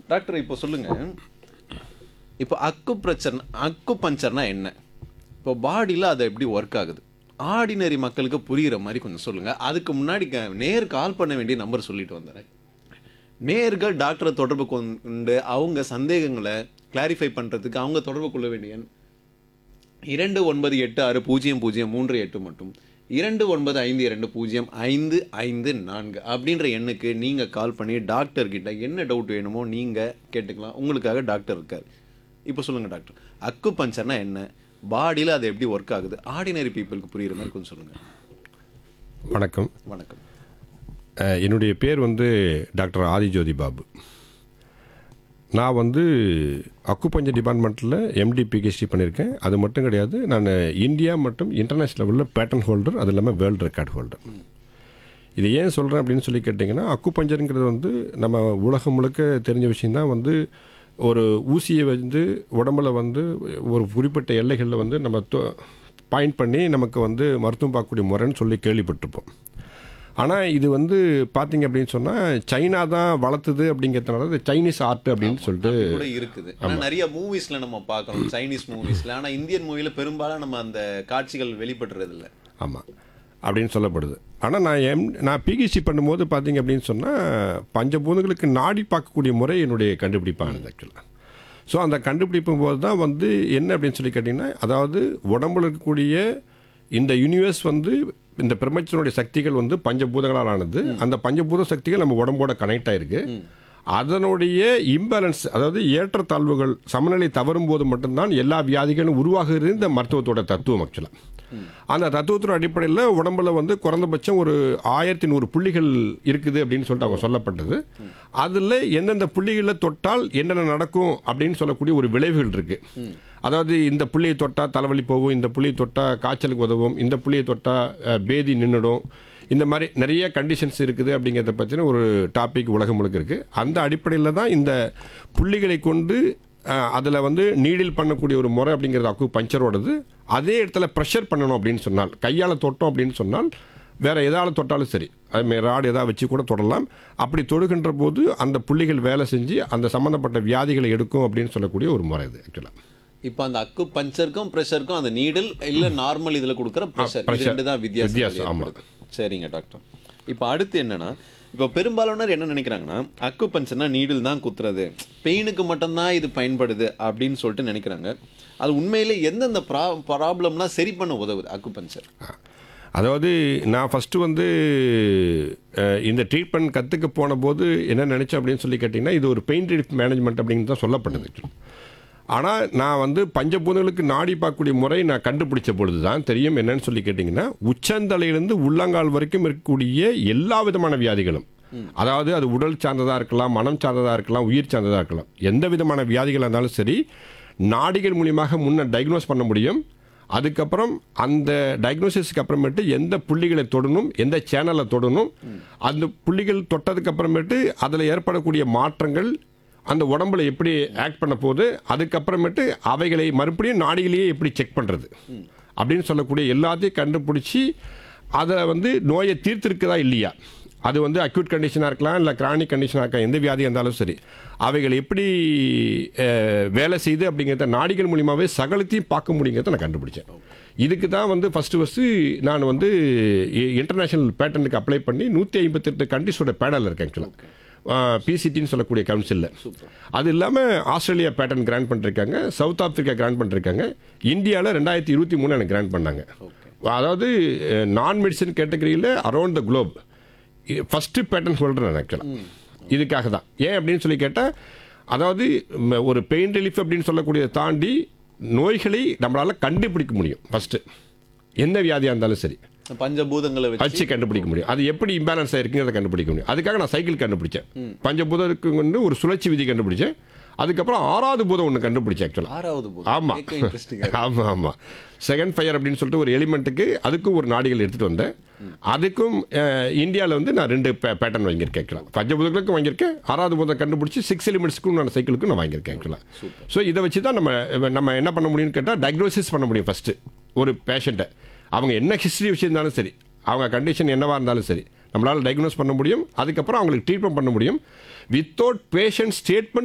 Doctor இப்போ சொல்லுங்க இப்போ அக்கு பிரச்சனை அக்கு பஞ்சர்னா என்ன இப்போ பாடியில் அது எப்படி ஒர்க் ஆகுது ஆர்டினரி மக்களுக்கு புரிகிற மாதிரி கொஞ்சம் சொல்லுங்க அதுக்கு முன்னாடி க- நேர் கால் பண்ண வேண்டிய நம்பர் சொல்லிட்டு வந்துடுறேன் நேர்கள் டாக்டரை தொடர்பு கொண்டு அவங்க சந்தேகங்களை கிளாரிஃபை பண்ணுறதுக்கு அவங்க தொடர்பு கொள்ள வேண்டிய எண் இரண்டு ஒன்பது எட்டு ஆறு பூஜ்ஜியம் பூஜ்ஜியம் மூன்று எட்டு மட்டும் இரண்டு ஒன்பது ஐந்து இரண்டு பூஜ்ஜியம் ஐந்து ஐந்து நான்கு அப்படின்ற எண்ணுக்கு நீங்கள் கால் பண்ணி டாக்டர் கிட்ட என்ன டவுட் வேணுமோ நீங்கள் கேட்டுக்கலாம் உங்களுக்காக டாக்டர் இருக்கார் இப்போ சொல்லுங்கள் டாக்டர் அக்கு பஞ்சர்னா என்ன பாடியில் அது எப்படி ஒர்க் ஆகுது ஆர்டினரி பீப்புளுக்கு புரியுற மாதிரி கொஞ்சம் சொல்லுங்கள் வணக்கம் வணக்கம் அஹ், என்னுடைய பேர் வந்து டாக்டர் ஆதிஜோதி பாபு நான் வந்து அக்குபஞ்சர் டிபார்ட்மெண்ட்டில் எம்டி பிஹெச்டி பண்ணியிருக்கேன் அது மட்டும் கிடையாது நான் இந்தியா மற்றும் இன்டர்நேஷ்னல் லெவலில் பேட்டன் ஹோல்டர் அது இல்லாமல் வேர்ல்டு ரெக்கார்ட் ஹோல்டர் இது ஏன் சொல்கிறேன் அப்படின்னு சொல்லி கேட்டிங்கன்னா அக்குபஞ்சருங்கிறது வந்து நம்ம உலகம் முழுக்க தெரிஞ்ச விஷயந்தான் வந்து ஒரு ஊசியை வந்து உடம்புல வந்து ஒரு குறிப்பிட்ட எல்லைகளில் வந்து நம்ம பாயிண்ட் பண்ணி நமக்கு வந்து மருத்துவம் பார்க்கக்கூடிய முறைன்னு சொல்லி கேள்விப்பட்டிருப்போம் ஆனால் இது வந்து பார்த்தீங்க அப்படின்னு சொன்னால் சைனா தான் வளர்த்துது அப்படிங்கிறதுனால இது சைனீஸ் ஆர்ட் அப்படின்னு சொல்லிட்டு கூட இருக்குது ஆனால் நிறைய மூவிஸில் நம்ம பார்க்குறோம் சைனீஸ் மூவிஸில் ஆனால் இந்தியன் மூவியில் பெரும்பாலும் நம்ம அந்த காட்சிகள் வெளிப்படுறது இல்ல ஆமாம் அப்படின்னு சொல்லப்படுது ஆனால் நான் எம் நான் பிஹெச்டி பண்ணும்போது பார்த்தீங்க அப்படின்னு சொன்னால் பஞ்சபூதங்களுக்கு நாடி பார்க்கக்கூடிய முறை என்னுடைய கண்டுபிடிப்பானது ஆக்சுவலாக ஸோ அந்த கண்டுபிடிப்பும் போது தான் வந்து என்ன அப்படின்னு சொல்லி கேட்டிங்கன்னா அதாவது உடம்புல இருக்கக்கூடிய இந்த யூனிவர்ஸ் வந்து இந்த பிரபஞ்சனுடைய சக்திகள் வந்து பஞ்சபூதங்களால் ஆனது அந்த பஞ்சபூத சக்திகள் நம்ம உடம்போட கனெக்ட் ஆயிருக்கு அதனுடைய இம்பேலன்ஸ் அதாவது ஏற்றத்தாழ்வுகள் சமநிலை தவறும் போது மட்டும்தான் எல்லா வியாதிகளும் உருவாகுறது இந்த மருத்துவத்தோட தத்துவம் ஆக்சுவலாக அந்த தத்துவத்தின் அடிப்படையில் உடம்புல வந்து குறைந்தபட்சம் ஒரு ஆயிரத்தி நூறு புள்ளிகள் இருக்குது அப்படின்னு சொல்லிட்டு அவங்க சொல்லப்பட்டது அதில் எந்தெந்த புள்ளிகளில் தொட்டால் என்னென்ன நடக்கும் அப்படின்னு சொல்லக்கூடிய ஒரு விளைவுகள் இருக்கு அதாவது இந்த புள்ளியை தொட்டால் தலைவலி போகும் இந்த புள்ளியை தொட்டால் காய்ச்சலுக்கு உதவும் இந்த புள்ளியை தொட்டால் அஹ், பேதி நின்றுடும் இந்த மாதிரி நிறைய கண்டிஷன்ஸ் இருக்குது அப்படிங்கிறத பற்றின ஒரு டாபிக் உலகம் முழுக்க இருக்குது அந்த அடிப்படையில் தான் இந்த புள்ளிகளை கொண்டு அதில் வந்து நீடில் பண்ணக்கூடிய ஒரு முறை அப்படிங்கிறது அக்கு பஞ்சரோடது அதே இடத்துல ப்ரெஷர் பண்ணணும் அப்படின்னு சொன்னால் கையால் தொட்டோம் அப்படின்னு சொன்னால் வேற எதால் தொட்டாலும் சரி அதுமாரி ராடு எதாவது வச்சு கூட தொடலாம் அப்படி தொடுகின்ற போது அந்த புள்ளிகள் வேலை செஞ்சு அந்த சம்மந்தப்பட்ட வியாதிகளை எடுக்கும் அப்படின்னு சொல்லக்கூடிய ஒரு முறை இது ஆக்சுவலாக இப்போ அந்த அக்கு பஞ்சருக்கும் ப்ரெஷருக்கும் அந்த நீடில் இல்ல நார்மல் இதுல கொடுக்குற ப்ரெஷர் இது pressure. ரெண்டு தான் வித்தியாசம் வித்தியாசம், ஆமா. ஏற்படுது. சரிங்க டாக்டர் இப்போ அடுத்து என்னன்னா இப்போ பெரும்பாலானோர் என்ன நினைக்கிறாங்கன்னா அக்கு பஞ்சர்னா நீடில் தான் குத்துறது பெயினுக்கு மட்டும்தான் இது பயன்படுது அப்படின்னு சொல்லிட்டு நினைக்கிறாங்க அது உண்மையிலே எந்தெந்த ப்ரா ப்ராப்ளம்லாம் சரி பண்ண உதவுது அக்கு பஞ்சர் அதாவது நான் ஃபஸ்ட்டு வந்து அஹ், இந்த ட்ரீட்மெண்ட் கற்றுக்க போன போது என்ன நினச்சேன் அப்படின்னு சொல்லி கேட்டிங்கன்னா இது ஒரு பெயின் ரிலீஃப் மேனேஜ்மெண்ட் அப்படின்னு தான் சொல்லப்பட்டது ஆனால் நான் வந்து பஞ்சபூதங்களுக்கு நாடி பார்க்கக்கூடிய முறை நான் கண்டுபிடிச்ச பொழுது தான் தெரியும் என்னன்னு சொல்லி கேட்டிங்கன்னா உச்சந்தலையிலிருந்து உள்ளங்கால் வரைக்கும் இருக்கக்கூடிய எல்லா விதமான வியாதிகளும் அதாவது அது உடல் சார்ந்ததாக இருக்கலாம் மனம் சார்ந்ததாக இருக்கலாம் உயிர் சார்ந்ததாக இருக்கலாம் எந்த விதமான வியாதிகளாக இருந்தாலும் சரி நாடிகள் மூலியமாக முன்ன டயக்னோஸ் பண்ண முடியும் அதுக்கப்புறம் அந்த டயக்னோசிஸ்க்கு அப்புறமேட்டு எந்த புள்ளிகளை தொடணும் எந்த சேனலை தொடணும் அந்த புள்ளிகள் தொட்டதுக்கு அப்புறமேட்டு அதில் ஏற்படக்கூடிய மாற்றங்கள் அந்த உடம்புல எப்படி ஆக்ட் பண்ண போகுது அதுக்கப்புறமேட்டு அவைகளை மறுபடியும் நாடிகளையே எப்படி செக் பண்ணுறது அப்படின்னு சொல்லக்கூடிய எல்லாத்தையும் கண்டுபிடிச்சி அதை வந்து நோயை தீர்த்திருக்குதா இல்லையா அது வந்து அக்யூட் கண்டிஷனாக இருக்கலாம் இல்லை கிரானிக் கண்டிஷனாக இருக்கலாம் எந்த வியாதியாக இருந்தாலும் சரி அவைகள் எப்படி அஹ், வேலை செய்யுது அப்படிங்கிறத நாடிகள் மூலியமாகவே சகலத்தையும் பார்க்க முடியுங்கிறத நான் கண்டுபிடிச்சேன் இதுக்கு தான் வந்து ஃபஸ்ட்டு ஃபஸ்ட்டு நான் வந்து இன்டர்நேஷனல் பேட்டர்னுக்கு அப்ளை பண்ணி நூற்றி ஐம்பத்தெட்டு கண்ட்ரிஸோட பேடல் இருக்கேன் ஆக்சுவலாக பிசிடின்னு சொல்லக்கூடிய கவுன்சிலில் அது இல்லாமல் ஆஸ்திரேலியா பேட்டர்ன் கிராண்ட் பண்ணிருக்காங்க சவுத் ஆப்பிரிக்கா கிராண்ட் பண்ணிருக்காங்க இந்தியாவில் ரெண்டாயிரத்தி இருபத்தி மூணு எனக்கு கிராண்ட் பண்ணாங்க அதாவது நான் மெடிசன் கேட்டகரியில் around the globe first patent holder நான் ஆக்சுவலாக இதுக்காக தான் ஏன் அப்படின்னு சொல்லி கேட்டால் அதாவது ம, ஒரு பெயின் ரிலீஃப் அப்படின்னு சொல்லக்கூடியதை தாண்டி நோய்களை நம்மளால் கண்டுபிடிக்க முடியும் ஃபஸ்ட்டு எந்த வியாதியாக இருந்தாலும் சரி பஞ்சபூதங்களை வச்சு வச்சு கண்டுபிடிக்க முடியும் அது எப்படி இம்பேலன்ஸ் ஆயிருக்குங்கிறத கண்டுபிடிக்க முடியும் அதுக்காக நான் சைக்கிள் கண்டுபிடிச்சேன் பஞ்சபூதத்துக்கு வந்து ஒரு சுழற்சி விதி கண்டுபிடிச்சேன் அதுக்கப்புறம் ஆறாவது பூதம் ஒன்று கண்டுபிடிச்சேன் ஆக்சுவலாக ஆறாவது பூதம் ஆமாம் கேட்க இன்ட்ரெஸ்டிங்காக ஆமாம் ஆமாம் செகண்ட் ஃபயர் அப்படின்னு சொல்லிட்டு ஒரு எலிமெண்ட்டுக்கு அதுக்கும் ஒரு நாடிகள் எடுத்துகிட்டு வந்தேன் அதுக்கும் இந்தியாவில் வந்து நான் ரெண்டு பேட்டர்ன் வாங்கியிருக்கேன் ஆக்சுவலாக பஞ்சபூதங்களுக்கும் வாங்கியிருக்கேன் ஆறாவது பூதம் கண்டுபிடிச்சி சிக்ஸ் எலிமெண்ட்ஸ்க்கும் நான் சைக்கிளுக்கும் நான் வாங்கியிருக்கேன் ஆக்சுவலாக ஸோ இதை வச்சு தான் நம்ம நம்ம என்ன பண்ண முடியும்னு கேட்டால் டயக்னோசிஸ் பண்ண முடியும் ஃபஸ்ட்டு ஒரு பேஷண்ட்டை அவங்க என்ன ஹிஸ்ட்ரி வச்சுருந்தாலும் சரி அவங்க கண்டிஷன் என்னவாக இருந்தாலும் சரி நம்மளால் டயக்னோஸ் பண்ண முடியும் அதுக்கப்புறம் அவங்களுக்கு ட்ரீட்மெண்ட் பண்ண முடியும் வித்தவுட் பேஷண்ட் ஸ்டேட்மெண்ட்